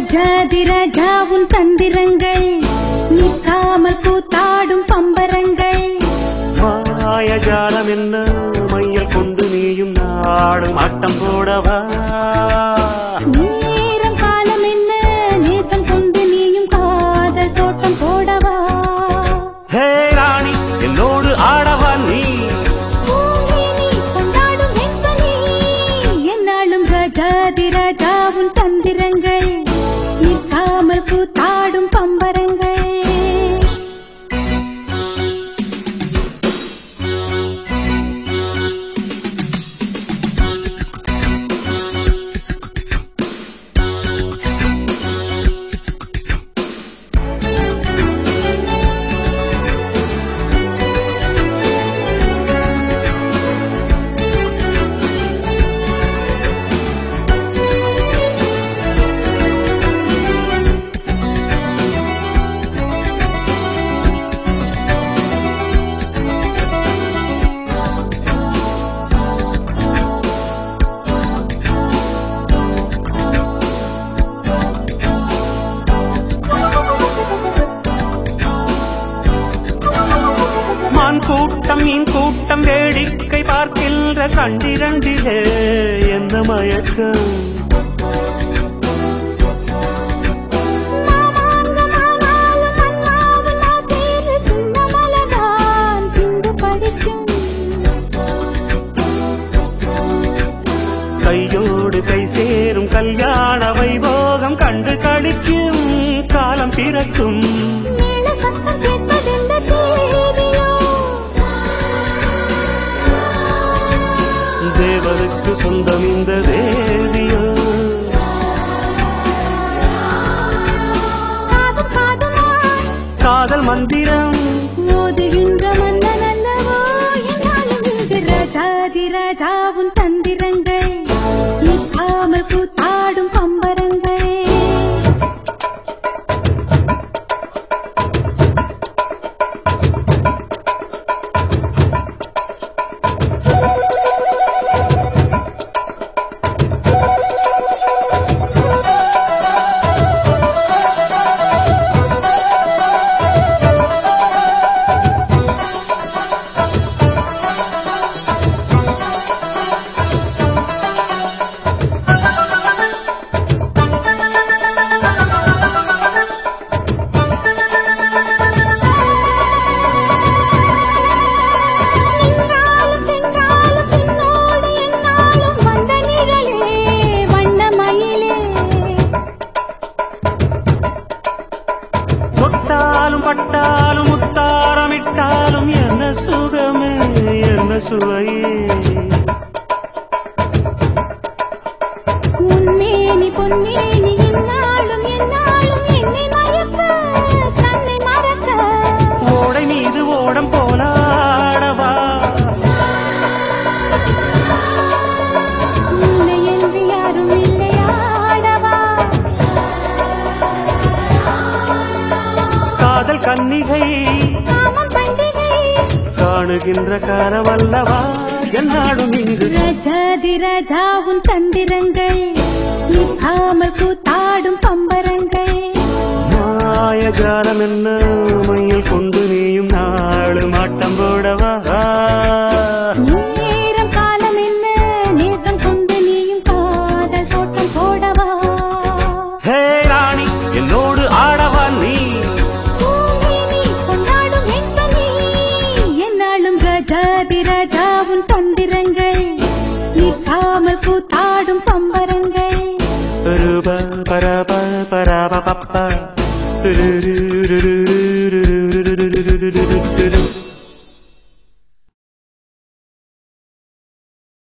ரஜாதி ரஜாவுன் தந்திரங்கள் நிற்காமல் கூத்தாடும் பம்பரங்கள் மாயஜாலம் என்ன மையல் கொண்டு நீயும் நாடும் ஆட்டம் போடவா நேரம் காலம் என்ன நேசம் கொண்டு நீயும் காதல் தோட்டம் போடவா ஹே ராணி என்னோடு ஆடவா நீ பூமேனி கொண்டாடும் வெண்பனி என்னாலும் ரஜாதி ரஜாவுன் தந்திரங்கள் நிற்காமல் கூத்தாடும் பம்பரங்கள் மான் கூட்டம் மீன் கூட்டம் வேடிக்கை பார்க்கின்ற கண்டிரண்டிலே என்ன மயக்கம் மாமாங்கமானாலும் மன்னாவில் ஆசையில் சின்ன மலர்தான் சிந்து படிக்கும் கையோடு கை சேரும் கல்யாண வைபோகம் கண்டு கழிக்கும் காலம் பிறக்கும் மேல சத்தம் கேட்பதெந்த தேவியோ தேவனுக்கு சொந்தம் இந்த தேவியோ காதும் காதுமாய் காதல் மந்திரம் ஓதுகின்ற மன்னன் அல்லவோ என்னாலும் இங்கு ராஜாதி ராஜாவும் தந்திரங்கள் நிற்காமல் கூத்தாடும் பம்பரங்கள் நின்றாலும் சென்றாலும் பின்னோடு என்னாலும் வந்த நிழலே வண்ணமயிலே தொட்டாலும் பட்டாலும் முத்தாரமிட்டாலும் என்ன சுகமே என்ன சுவையே உன்மேனி பொன்மேனி என்னாலும் என்னாலும் என்னை மறக்க தன்னை மறக்க ஓடை மீது ஓடம் போலாடவா உன்னை என்று யாரும் இல்லையாடவா காதல் கன்னிகை காமம் பண்டிகை காணுகின்ற காலமல்லவா என்னாடும் இங்கு ரஜாதி ராஜாவும் தந்திரங்கள் நிற்காமல் கூத்தாடும் பம்பரங்கள் மாயஜாலம் என்ன மையில் கொண்டு நீயும் நாளும் ஆட்டம் போடவா நேரம் காலம் என்ன நேரம் கொண்டு நீயும் காதல் தோட்டம் போடவா ஹே ராணி என்னோடு ஆடவா நீ பூமேனி கொண்டாடும் வெண்பனி என்னாலும் ராஜாதி ராஜாவும் தந்திரங்கள் நிற்காமல் கூத்தாடும் பம்பரங்கள் ரூப பரப பரப பப்ப துரு